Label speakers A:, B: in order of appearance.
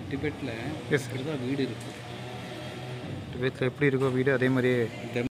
A: டிபெட்டில்
B: Yes.
A: இப்படி தான் வீடு இருக்குது
B: வீட்டில் எப்படி இருக்கோ வீடு அதே மாதிரியே